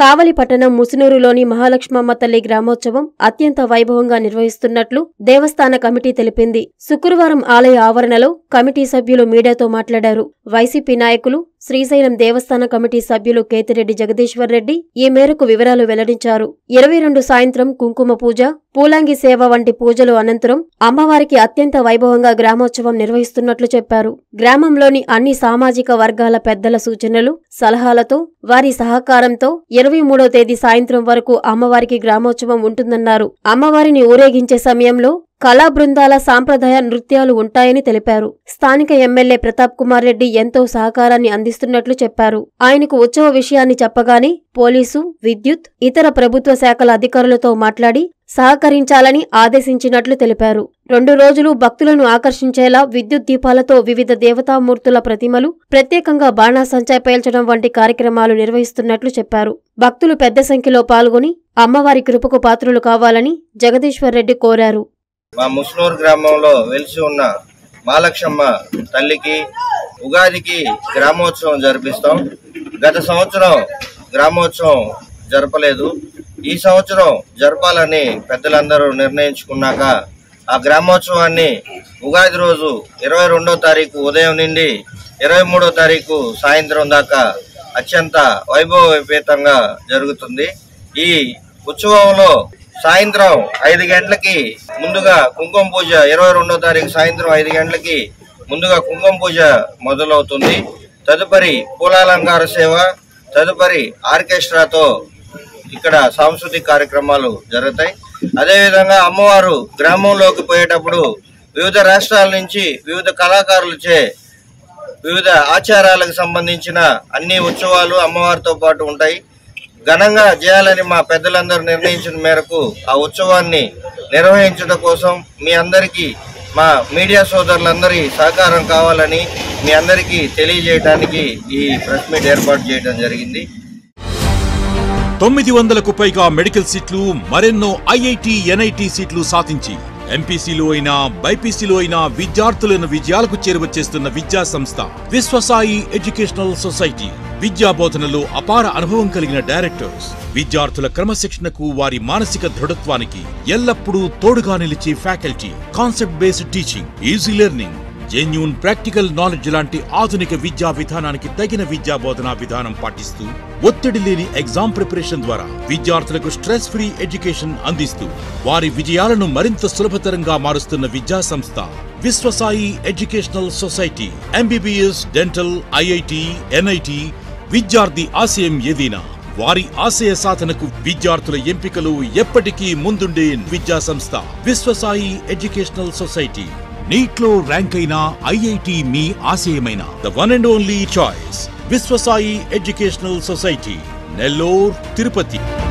కావలి పట్టణం ముసునూరులోని మహాలక్ష్మమ్మ తల్లి గ్రామోత్సవం అత్యంత వైభవంగా నిర్వహిస్తున్నట్లు దేవస్థాన కమిటీ తెలిపింది శుక్రవారం ఆలయ ఆవరణలో కమిటీ సభ్యులు మీడియాతో మాట్లాడారు వైసీపీ నాయకులు శ్రీశైలం దేవస్థాన కమిటీ సభ్యులు కేతిరెడ్డి జగదీశ్వర్ రెడ్డి ఈ మేరకు వివరాలు వెల్లడించారు ఇరవై రెండు సాయంత్రం కుంకుమ పూజ పూలాంగి సేవ వంటి పూజలు అనంతరం అమ్మవారికి అత్యంత వైభవంగా గ్రామోత్సవం నిర్వహిస్తున్నట్లు చెప్పారు గ్రామంలోని అన్ని సామాజిక వర్గాల పెద్దల సూచనలు సలహాలతో వారి సహకారంతో ఇరవై మూడో తేదీ సాయంత్రం వరకు అమ్మవారికి గ్రామోత్సవం ఉంటుందన్నారు అమ్మవారిని ఊరేగించే సమయంలో కళా బృందాల సాంప్రదాయ నృత్యాలు ఉంటాయని తెలిపారు స్థానిక ఎమ్మెల్యే ప్రతాప్ కుమార్ రెడ్డి ఎంతో సహకారాన్ని అందిస్తున్నట్లు చెప్పారు ఆయనకు ఉత్సవ విషయాన్ని చెప్పగానే పోలీసు విద్యుత్ ఇతర ప్రభుత్వ శాఖల అధికారులతో మాట్లాడి సహకరించాలని ఆదేశించినట్లు తెలిపారు రెండు రోజులు భక్తులను ఆకర్షించేలా విద్యుత్ దీపాలతో వివిధ దేవతామూర్తుల ప్రతిమలు ప్రత్యేకంగా బాణాసంచా పేల్చడం వంటి కార్యక్రమాలు నిర్వహిస్తున్నట్లు చెప్పారు భక్తులు పెద్ద సంఖ్యలో పాల్గొని అమ్మవారి కృపకు పాత్రులు కావాలని జగదీశ్వర్ రెడ్డి కోరారు మా ముస్నూరు గ్రామంలో వెలిసి ఉన్న మహాలక్ష్మ తల్లికి ఉగాదికి గ్రామోత్సవం జరిపిస్తాం గత సంవత్సరం గ్రామోత్సవం జరపలేదు ఈ సంవత్సరం జరపాలని పెద్దలందరూ నిర్ణయించుకున్నాక ఆ గ్రామోత్సవాన్ని ఉగాది రోజు ఇరవై రెండో తారీఖు ఉదయం నుండి ఇరవై మూడో తారీఖు సాయంత్రం దాకా అత్యంత వైభవోపేతంగా జరుగుతుంది ఈ ఉత్సవంలో సాయంత్రం ఐదు గంటలకి ముందుగా కుంకుమ పూజ ఇరవై రెండో తారీఖు సాయంత్రం ఐదు గంటలకి ముందుగా కుంకుమ పూజ మొదలవుతుంది తదుపరి పూలాలంకార సేవ తదుపరి ఆర్కెస్ట్రాతో ఇక్కడ సాంస్కృతిక కార్యక్రమాలు జరుగుతాయి అదేవిధంగా అమ్మవారు గ్రామంలోకి పోయేటప్పుడు వివిధ రాష్ట్రాల నుంచి వివిధ కళాకారులచే వివిధ ఆచారాలకు సంబంధించిన అన్ని ఉత్సవాలు అమ్మవారితో పాటు ఉంటాయి ఘనంగా చేయాలని మా పెద్దలందరూ నిర్ణయించిన మేరకు ఆ ఉత్సవాన్ని నిర్వహించడం కోసం మీ అందరికీ మా మీడియా సోదరులందరి సహకారం కావాలని మీ అందరికీ తెలియజేయడానికి ఈ ప్రెస్ మీట్ ఏర్పాటు చేయడం జరిగింది తొమ్మిది వందలకు పైగా మెడికల్ సీట్లు మరెన్నో ఐఐటి ఎన్ఐటి సీట్లు సాధించి ఎంపీసీలో అయినా బైపీసీలో అయినా విద్యార్థులను విజయాలకు చేరువచేస్తున్న విద్యా సంస్థ విశ్వసాయి ఎడ్యుకేషనల్ సొసైటీ విద్యా బోధనలో అపార అనుభవం కలిగిన డైరెక్టర్స్ విద్యార్థుల క్రమశిక్షణకు వారి మానసిక దృఢత్వానికి ఎల్లప్పుడూ తోడుగా నిలిచే faculty concept based teaching easy learning genuine practical knowledge లాంటి ఆధునిక విద్యా విధానానికి తగిన విద్యా బోధనా విధానం పాటిస్తూ ఒత్తిడి లేని ఎగ్జామ్ ప్రిపరేషన్ ద్వారా విద్యార్థులకు స్ట్రెస్ ఫ్రీ ఎడ్యుకేషన్ అందిస్తూ వారి విజయాలను మరింత సులభతరంగా మారుస్తున్న విద్యా సంస్థ Viswasai educational society MBBS dental IIT NIT విద్యార్థి ఆశయం ఏదైనా వారి ఆశయ సాధనకు విద్యార్థుల ఎంపికలు ఎప్పటికీ ముందుండే విద్యా సంస్థ విశ్వసాయి ఎడ్యుకేషనల్ సొసైటీ నీట్లో ర్యాంక్ అయిన ఐఐటి మీ ఆశయమైన the one and only choice Viswasai educational society Nellore Tirupati